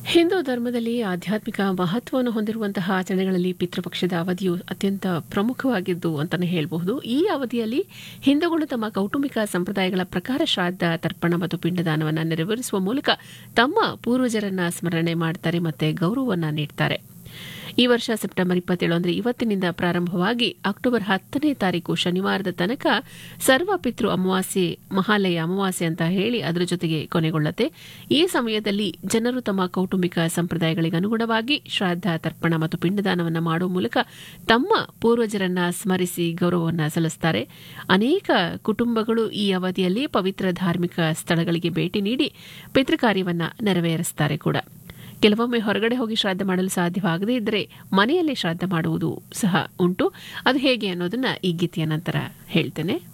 ಹಿಂದೂ ಧರ್ಮದಲ್ಲಿ ಆಧ್ಯಾತ್ಮಿಕ ಮಹತ್ವವನ್ನು ಹೊಂದಿರುವಂತಹ ಆಚರಣೆಗಳಲ್ಲಿ ಪಿತೃಪಕ್ಷದ ಅವಧಿಯು ಅತ್ಯಂತ ಪ್ರಮುಖವಾಗಿದ್ದು ಅಂತಾನೆ ಹೇಳಬಹುದು ಈ ಅವಧಿಯಲ್ಲಿ ಹಿಂದೂಗಳು ತಮ್ಮ ಕೌಟುಂಬಿಕ ಸಂಪ್ರದಾಯಗಳ ಪ್ರಕಾರ ಶ್ರಾದ್ದ ತರ್ಪಣ ಮತ್ತು ಪಿಂಡದಾನವನ್ನು ನೆರವೇರಿಸುವ ಮೂಲಕ ತಮ್ಮ ಪೂರ್ವಜರನ್ನ ಸ್ಮರಣೆ ಮಾಡ್ತಾರೆ ಮತ್ತೆ ಗೌರವವನ್ನು ನೀಡ್ತಾರೆ ಈ ವರ್ಷ ಸೆಪ್ಟೆಂಬರ್ ಇಪ್ಪತ್ತೇಳು ಅಂದರೆ ಇವತ್ತಿನಿಂದ ಪ್ರಾರಂಭವಾಗಿ ಅಕ್ಟೋಬರ್ ಹತ್ತನೇ ತಾರೀಕು ಶನಿವಾರದ ತನಕ ಸರ್ವ ಪಿತೃ ಅಮಾವಾಸ್ಯೆ ಮಹಾಲಯ ಅಮಾವಾಸ್ಯೆ ಅಂತ ಹೇಳಿ ಅದರ ಜೊತೆಗೆ ಕೊನೆಗೊಳ್ಳುತ್ತೆ ಈ ಸಮಯದಲ್ಲಿ ಜನರು ತಮ್ಮ ಕೌಟುಂಬಿಕ ಸಂಪ್ರದಾಯಗಳಿಗೆ ಅನುಗುಣವಾಗಿ ಶ್ರಾದ್ದ ತರ್ಪಣ ಮತ್ತು ಪಿಂಡದಾನವನ್ನು ಮಾಡುವ ಮೂಲಕ ತಮ್ಮ ಪೂರ್ವಜರನ್ನ ಸ್ಮರಿಸಿ ಗೌರವವನ್ನು ಸಲ್ಲಿಸುತ್ತಾರೆ ಅನೇಕ ಕುಟುಂಬಗಳು ಈ ಅವಧಿಯಲ್ಲಿ ಪವಿತ್ರ ಧಾರ್ಮಿಕ ಸ್ಥಳಗಳಿಗೆ ಭೇಟಿ ನೀಡಿ ಪಿತೃಕಾರ್ಯವನ್ನ ನೆರವೇರಿಸುತ್ತಾರೆ ಕೂಡ ಕೆಲವೊಮ್ಮೆ ಹೊರಗಡೆ ಹೋಗಿ ಶ್ರಾದ್ದ ಮಾಡಲು ಸಾಧ್ಯವಾಗದೇ ಇದ್ದರೆ ಮನೆಯಲ್ಲೇ ಶ್ರಾದ್ದ ಮಾಡುವುದು ಸಹ ಉಂಟು ಅದು ಹೇಗೆ ಅನ್ನೋದನ್ನ ಈ ಗೀತೆಯ ನಂತರ ಹೇಳ್ತೇನೆ